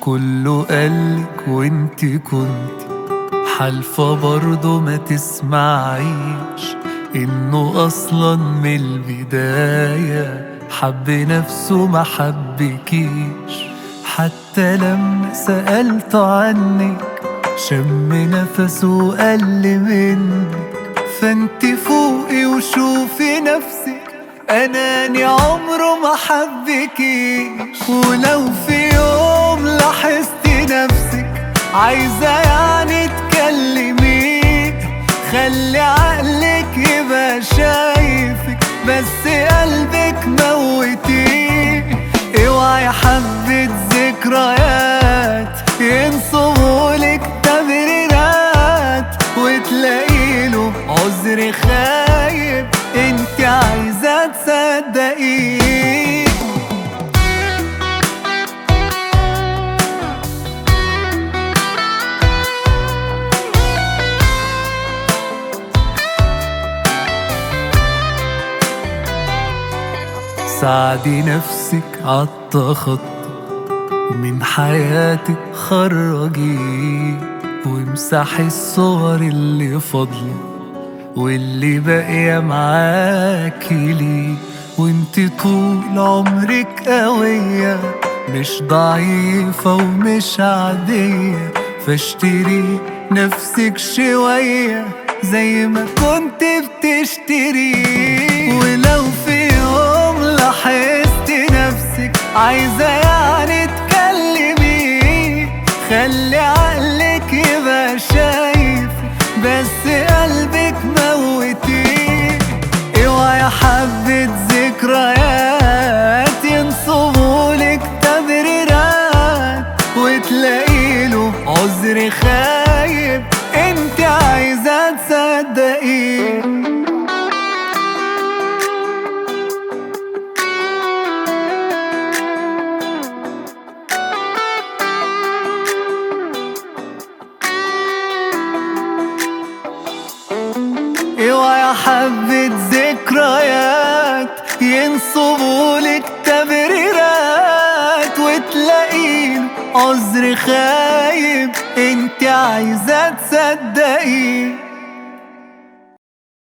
كله قالك وانت كنت حالفة برضه ما تسمعيش انه اصلا من البداية حب نفسه ما حبكيش حتى لما سألت عنك شم نفسه وقل منك فانت فوقي وشوفي نفسك اناني عمره ما حبكيش ولو في يوم لاحظتي نفسك عايزة يعني تكلميه خلي عقلك يبقى شايفك بس قلبك موتيه اوعي حبة ذكريات ينصبولك تبريرات وتلاقيله عذر خايب انت عايزة تصدقيه ساعدي نفسك عالتخطي ومن حياتك خرجي وامسحي الصور اللي فاضلة واللي باقية معاكي ليه وانت طول عمرك قوية مش ضعيفة ومش عادية فاشتري نفسك شوية زي ما كنت بتشتري ولو في يوم لاحظت نفسك عايزة يعني تكلمي خلي عقلك يبقى شايف بس قلبك موتيه اوعي حبة ذكريات ينصبولك تبريرات وتلاقيله عذر خايب انت عايزة تصدقيه اوعي حبة ذكريات ينصبولك تبريرات وتلاقين عذر خايب انت عايزة تصدقيه